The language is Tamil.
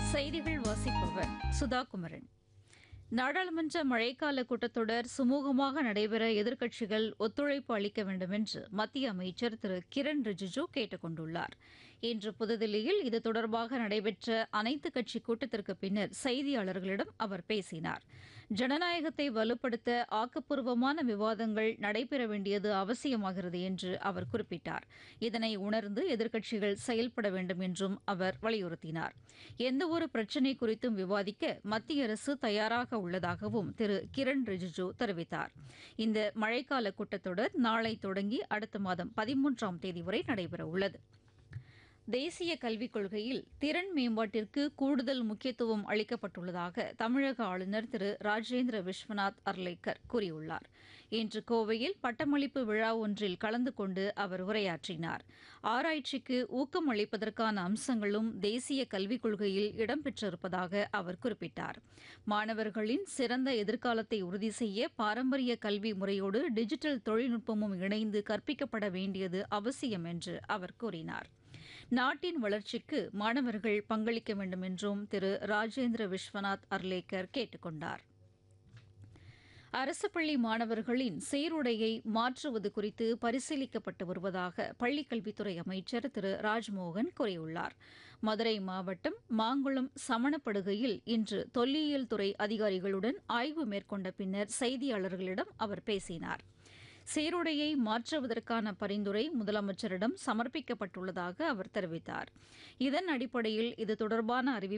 செய்திகள் வாசிப்பவர் சுதா குமரன் நாடாளுமன்ற மழைக்கால கூட்டத்தொடர் சுமூகமாக நடைபெற எதிர்க்கட்சிகள் ஒத்துழைப்பு அளிக்க வேண்டும் என்று மத்திய அமைச்சர் திரு கிரண் ரிஜிஜு கேட்டுக் கொண்டுள்ளார் இன்று புதுதில்லியில் இது தொடர்பாக நடைபெற்ற அனைத்துக் கட்சி கூட்டத்திற்கு பின்னர் செய்தியாளர்களிடம் அவர் பேசினார் ஜனநாயகத்தை வலுப்படுத்த ஆக்கப்பூர்வமான விவாதங்கள் நடைபெற வேண்டியது அவசியமாகிறது என்று அவர் குறிப்பிட்டார் இதனை உணர்ந்து எதிர்க்கட்சிகள் செயல்பட வேண்டும் என்றும் அவர் வலியுறுத்தினார் எந்தவொரு பிரச்சினை குறித்தும் விவாதிக்க மத்திய அரசு தயாராக உள்ளதாகவும் திரு கிரண் ரிஜிஜு தெரிவித்தார் இந்த மழைக்கால கூட்டத்தொடர் நாளை தொடங்கி அடுத்த மாதம் பதிமூன்றாம் தேதி வரை நடைபெறவுள்ளது தேசிய கல்விக் கொள்கையில் திறன் மேம்பாட்டிற்கு கூடுதல் முக்கியத்துவம் அளிக்கப்பட்டுள்ளதாக தமிழக ஆளுநர் திரு ராஜேந்திர விஸ்வநாத் அர்லேக்கர் கூறியுள்ளார் இன்று கோவையில் பட்டமளிப்பு விழா ஒன்றில் கலந்து கொண்டு அவர் உரையாற்றினார் ஆராய்ச்சிக்கு ஊக்கம் அளிப்பதற்கான அம்சங்களும் தேசிய கல்விக் கொள்கையில் இடம்பெற்றிருப்பதாக அவர் குறிப்பிட்டார் மாணவர்களின் சிறந்த எதிர்காலத்தை உறுதி செய்ய பாரம்பரிய கல்வி முறையோடு டிஜிட்டல் தொழில்நுட்பமும் இணைந்து கற்பிக்கப்பட வேண்டியது அவசியம் என்று அவர் கூறினார் நாட்டின் வளர்ச்சிக்கு மாணவர்கள் பங்களிக்க வேண்டும் என்றும் திரு ராஜேந்திர விஸ்வநாத் அர்லேக்கர் கேட்டுக் கொண்டார் அரசு பள்ளி மாணவர்களின் சீருடையை மாற்றுவது குறித்து பரிசீலிக்கப்பட்டு வருவதாக பள்ளிக்கல்வித்துறை அமைச்சர் திரு ராஜ்மோகன் கூறியுள்ளார் மதுரை மாவட்டம் மாங்குளம் சமணப்படுகையில் இன்று தொல்லியல் துறை அதிகாரிகளுடன் ஆய்வு மேற்கொண்ட பின்னர் செய்தியாளர்களிடம் அவர் பேசினார் சீருடையை மாற்றுவதற்கான பரிந்துரை முதலமைச்சரிடம் சமர்ப்பிக்கப்பட்டுள்ளதாக அவர் தெரிவித்தார் இதன் அடிப்படையில் இது தொடர்பான அறிவிப்பு